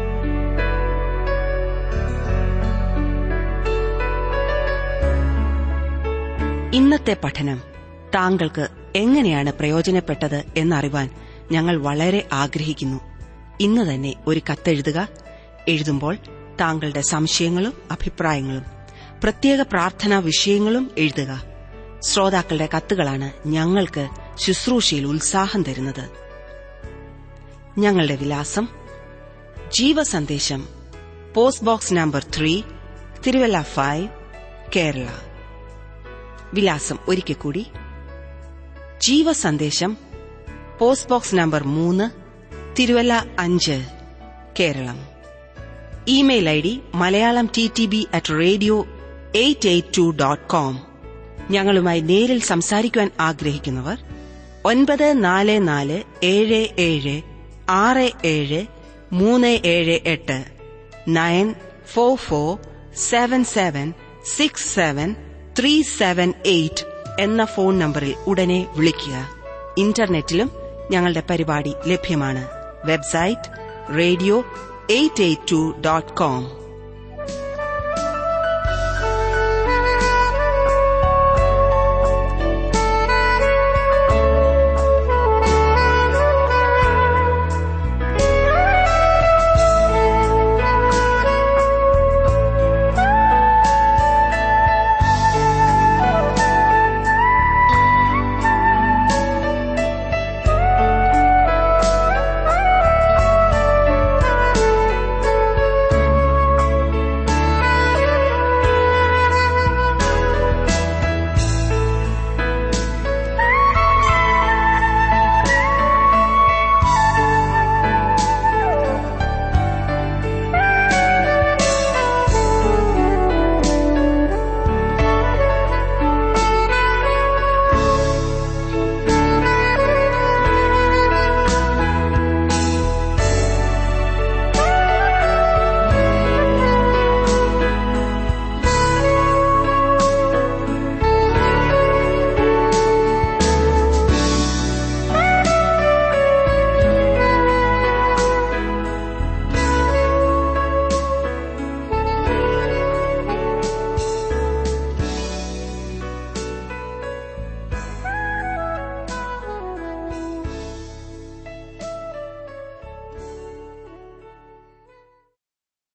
ഇന്നത്തെ പഠനം താങ്കൾക്ക് എങ്ങനെയാണ് പ്രയോജനപ്പെട്ടത് എന്നറിവാൻ ഞങ്ങൾ വളരെ ആഗ്രഹിക്കുന്നു ഇന്ന് തന്നെ ഒരു കത്തെഴുതുക എഴുതുമ്പോൾ താങ്കളുടെ സംശയങ്ങളും അഭിപ്രായങ്ങളും പ്രത്യേക പ്രാർത്ഥനാ വിഷയങ്ങളും എഴുതുക ശ്രോതാക്കളുടെ കത്തുകളാണ് ഞങ്ങൾക്ക് ശുശ്രൂഷയിൽ ഉത്സാഹം തരുന്നത് ഞങ്ങളുടെ വിലാസം Jeevasandesham post box number three Thiruvalla five Kerala വിലാസം ഒരിക്കൽ കൂടി ജീവസന്ദേശം പോസ്റ്റ് ബോക്സ് നമ്പർ മൂന്ന് തിരുവല്ല അഞ്ച് Keralam email I D Malayalam T T B at radio eight eight two dot com ഞങ്ങളുമായി നേരിൽ സംസാരിക്കുവാൻ ആഗ്രഹിക്കുന്നവർ ഒൻപത് നാല് നാല് ഏഴ് ഏഴ് ആറ് ഏഴ് മൂന്ന് ഏഴ് എട്ട് nine four four seven seven six seven three seven eight എന്ന ഫോൺ നമ്പറിൽ ഉടനെ വിളിക്കുക ഇന്റർനെറ്റിലും ഞങ്ങളുടെ പരിപാടി ലഭ്യമാണ് website radio eight eight two dot com